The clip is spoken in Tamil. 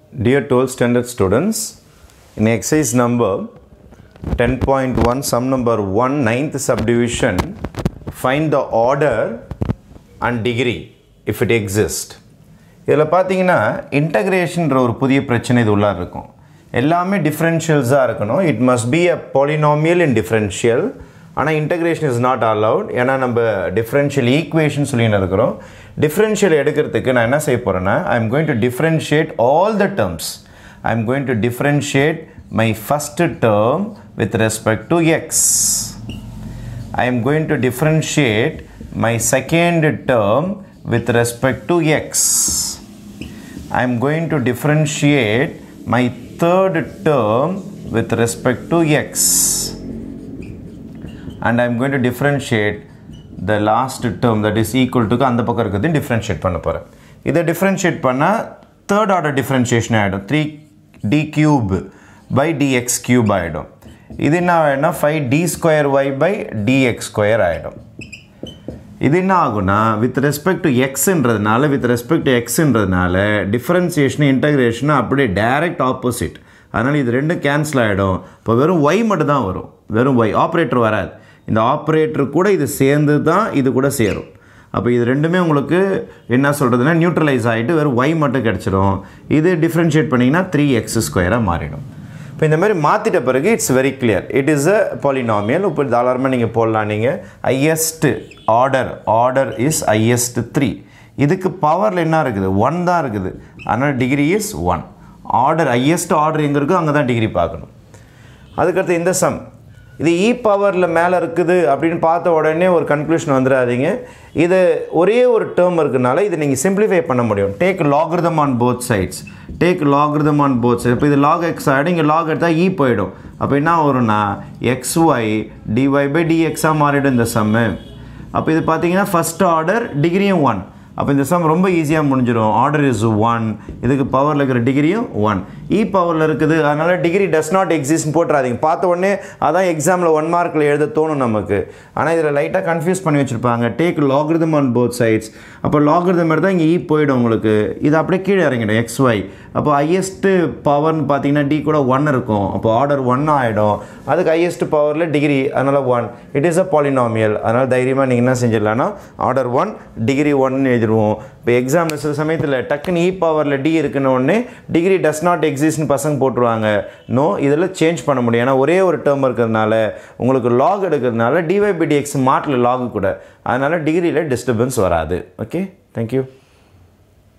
Dear 12th standard students, in exercise number 10.1, sum number 1, ninth subdivision, find the order and degree if it exists. இதில் பார்த்தீங்கன்னா இன்டகிரேஷன்ற ஒரு புதிய பிரச்சனை இது உள்ளார இருக்கும் எல்லாமே டிஃப்ரென்ஷியல்ஸாக இருக்கணும் it must be a polynomial in differential ஆனால் இன்டகிரேஷன் இஸ் நாட் அலவுட் ஏன்னா நம்ம டிஃப்ரென்ஷியல் ஈக்குவேஷன் சொல்லின்னு இருக்கிறோம் டிஃப்ரென்ஷியல் எடுக்கிறதுக்கு நான் என்ன செய்ய போகிறேன்னா I am going to differentiate all the terms I am going to differentiate my first term with respect to x I am going to differentiate my second term with respect to x. I am going to differentiate my third term with respect to x. And I am going to differentiate the last term that is equal to அந்த பக்கம் இருக்கிறது differentiate பண்ண போகிறேன் இதை differentiate பண்ணால் third order differentiation ஆகிடும் three d cube by dx cube ஆகிடும் இது என்ன ஆகிடும்னா five d square y by dx square ஆகிடும் இது என்ன ஆகும்னா வித் ரெஸ்பெக்ட் டு எக்ஸ்ன்றதுனால வித் ரெஸ்பெக்ட் டு எக்ஸ்ன்றதுனால டிஃப்ரென்சியேஷன் இன்டகிரேஷன் அப்படியே டைரக்ட் ஆப்போசிட் அதனால் இது ரெண்டும் கேன்சல் ஆகிடும் இப்போ வெறும் ஒய் மட்டும் தான் வரும் வெறும் ஒய் ஆப்ரேட்டர் வராது இந்த ஆப்ரேட்டர் கூட இது சேர்ந்து தான் இது கூட சேரும் அப்போ இது ரெண்டுமே உங்களுக்கு என்ன சொல்கிறதுனா நியூட்ரலைஸ் ஆகிட்டு வெறும் ஒய் மட்டும் கிடச்சிரும் இது டிஃப்ரென்ஷியேட் பண்ணிங்கன்னா த்ரீ எக்ஸ் ஸ்கொயராக மாறிடும் இப்போ இந்த மாதிரி மாற்றிட்ட பிறகு it's very clear it is a polynomial இப்போ தாராளமாக நீங்கள் போடலாம் நீங்கள் highest order order is highest three இதுக்கு பவரில் என்ன இருக்குது ஒன் தான் இருக்குது அதனால் degree is one order highest order எங்கே இருக்கோ அங்கே தான் டிகிரி பார்க்கணும் அதுக்கடுத்து இந்த சம் இது இ பவரில் மேலே இருக்குது அப்படின்னு பார்த்த உடனே ஒரு கன்க்ளூஷன் வந்துடாதீங்க இது ஒரே ஒரு டேர்ம் இருக்குனால இதை நீங்கள் சிம்பிளிஃபை பண்ண முடியும் take logarithm on both sides take logarithm on both sides இப்போ இது லாக் எக்ஸ் ஆகிடும் இங்கே லாக் எடுத்தால் இ போயிடும் அப்போ என்ன வரும்னா எக்ஸ் ஒய் டிஒய் பை டிஎக்ஸாக மாறிடும் இந்த சம்மு அப்போ இது பார்த்தீங்கன்னா ஃபஸ்ட் ஆர்டர் டிகிரியும் ஒன் அப்போ இந்த சம் ரொம்ப ஈஸியாக முடிஞ்சிடும் ஆர்டர் இஸ் ஒன் இதுக்கு பவரில் இருக்கிற டிகிரியும் ஒன் இ பவரில் இருக்குது அதனால் டிகிரி டஸ் நாட் எக்ஸிஸ்ட்னு போட்டுறாதீங்க பார்த்த உடனே அதான் எக்ஸாமில் ஒன் மார்க்கில் எழுத தோணும் நமக்கு ஆனால் இதில் லைட்டாக கன்ஃபியூஸ் பண்ணி வச்சுருப்பாங்க take logarithm on both sides அப்போ லாகிருதம் எடுத்தால் இங்கே இ போயிடும் உங்களுக்கு இது அப்படியே கீழே இறங்கிடும் எக்ஸ் ஒய் அப்போ ஹையஸ்ட்டு பவர்னு பார்த்தீங்கன்னா டி கூட ஒன் இருக்கும் அப்போ ஆர்டர் ஒன் ஆகிடும் அதுக்கு ஹையஸ்ட் பவரில் டிகிரி அதனால் one it is a polynomial அதனால் தைரியமாக நீங்கள் என்ன செஞ்சிடலான்னா ஆர்டர் ஒன் டிகிரி ஒன்னு எழுதிடுவோம் இப்போ எக்ஸாமில் சில சமயத்தில் டக்குன்னு இ பவரில் டி இருக்குன்னு உடனே டிகிரி டஸ் நாட் எக்ஸிஸ்ட்னு பசங்க போட்டுருவாங்க நோ இதில் சேஞ்ச் பண்ண முடியும் ஏன்னா ஒரே ஒரு டேர்ம் இருக்கிறதுனால உங்களுக்கு லாக் எடுக்கிறதுனால டிஒய் பை டிஎக்ஸ் மாட்டில் லாக் கூட அதனால் டிகிரியில் டிஸ்டர்பன்ஸ் வராது ஓகே தேங்க்யூ